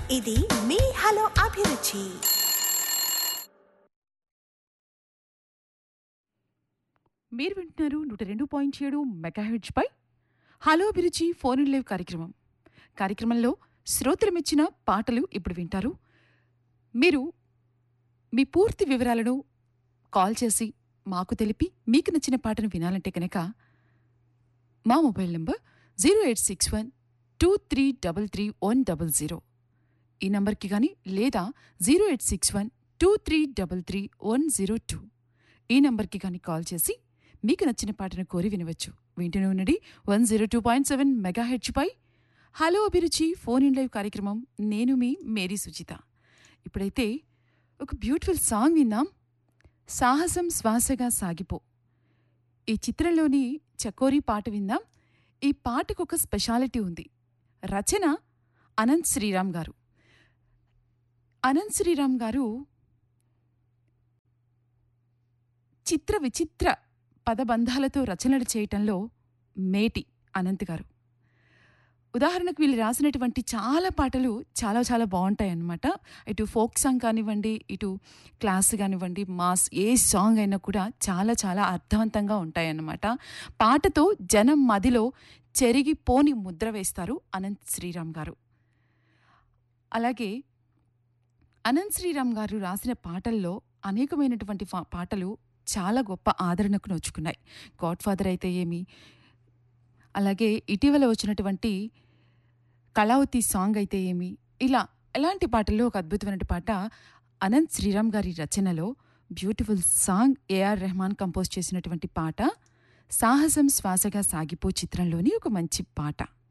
ఇది మీ హలో అభిరుచి మీరు వింటున్నారు నూట రెండు పాయింట్ ఏడు మెగాహెడ్జ్ పై hello Abhiruchi phone in live కార్యక్రమం కార్యక్రమంలో శ్రోతలు మెచ్చిన పాటలు ఇప్పుడు వింటారు మీరు మీ పూర్తి వివరాలను కాల్ చేసి మాకు తెలిపి మీకు నచ్చిన పాటను వినాలంటే కనుక మా mobile number zero eight six one two three double three one double zero ఈ నంబర్కి కానీ లేదా zero eight six one two three double three one zero two ఈ నంబర్కి కానీ కాల్ చేసి మీకు నచ్చిన పాటను కోరి వినవచ్చు వింటూనే ఉన్నది one zero two point seven mega పై hello Abhiruchi phone in live కార్యక్రమం నేను మీ మేరీ సుచిత ఇప్పుడైతే ఒక బ్యూటిఫుల్ సాంగ్ విందాం సాహసం శ్వాసగా సాగిపో ఈ చిత్రంలోని చకోరీ పాట విందాం ఈ పాటకు ఒక స్పెషాలిటీ ఉంది రచన అనంత్ శ్రీరామ్ గారు అనంత్ శ్రీరామ్ గారు చిత్ర విచిత్ర పదబంధాలతో రచనలు చేయటంలో మేటి అనంత్ గారు ఉదాహరణకు వీళ్ళు రాసినటువంటి చాలా పాటలు చాలా చాలా బాగుంటాయి అన్నమాట ఇటు ఫోక్ సాంగ్ కానివ్వండి ఇటు క్లాస్ కానివ్వండి మాస్ ఏ సాంగ్ అయినా కూడా చాలా చాలా అర్థవంతంగా ఉంటాయన్నమాట పాటతో జనం మదిలో చెరిగిపోని ముద్ర వేస్తారు అనంత్ శ్రీరామ్ గారు అలాగే అనంత్ శ్రీరామ్ గారు రాసిన పాటల్లో అనేకమైనటువంటి ఫా- పాటలు చాలా గొప్ప ఆదరణకు నోచుకున్నాయి గాడ్ ఫాదర్ అయితే ఏమి అలాగే ఇటీవల వచ్చినటువంటి కళావతి సాంగ్ అయితే ఏమి ఇలా ఎలాంటి పాటల్లో ఒక అద్భుతమైన పాట అనంత్ శ్రీరామ్ గారి రచనలో beautiful song A R Rahman compose చేసినటువంటి పాట సాహసం శ్వాసగా సాగిపో చిత్రంలోని ఒక మంచి పాట